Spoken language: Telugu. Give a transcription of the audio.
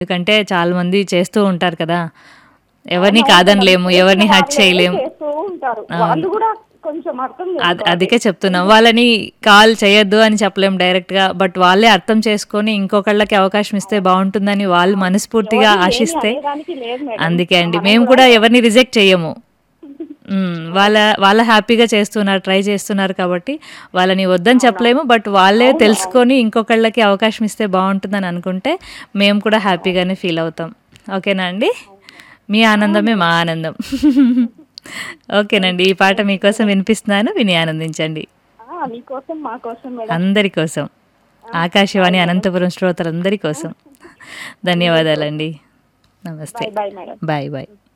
ఎందుకంటే చాలా మంది చేస్తూ ఉంటారు కదా ఎవరిని కాదనలేము ఎవరిని హర్ట్ చేయలేము చేస్తూ ఉంటారు వాళ్ళు కూడా కొంచెం అర్థం అది చేసుకోవాలి. అందుకే చెప్తున్నాం వాళ్ళని కాల్ చేయొద్దు అని చెప్పలేం డైరెక్ట్ గా బట్ వాళ్ళే అర్థం చేసుకొని ఇంకొకళ్ళకి అవకాశం ఇస్తే బాగుంటుందని వాళ్ళు మనస్ఫూర్తిగా ఎవరిని ఏమీ ఆశిస్తే అనేదానికి లేదు మేడం. అందుకే అండి మేము కూడా ఎవరిని రిజెక్ట్ చేయము మ్మ్. వాళ్ళ వాళ్ళ హ్యాపీగా చేస్తున్నారు ట్రై చేస్తున్నారు కాబట్టి వాళ్ళని వద్దని చెప్పలేము బట్ వాళ్ళే తెలుసుకొని ఇంకొకళ్ళకి అవకాశం ఇస్తే బాగుంటుందని అనుకుంటే మేము కూడా హ్యాపీగానే ఫీల్ అవుతాం ఓకేనా అండి మీ ఆనందమే మా ఆనందం ఓకేనండి ఈ పాట మీకోసం వినిపిస్తున్నాను విని ఆనందించండి ఆ, మీకోసం మా కోసం మేడం అందరి కోసం ఆకాశవాణి అనంతపురం శ్రోతలందరి కోసం ధన్యవాదాలండి నమస్తే bye bye madam bye bye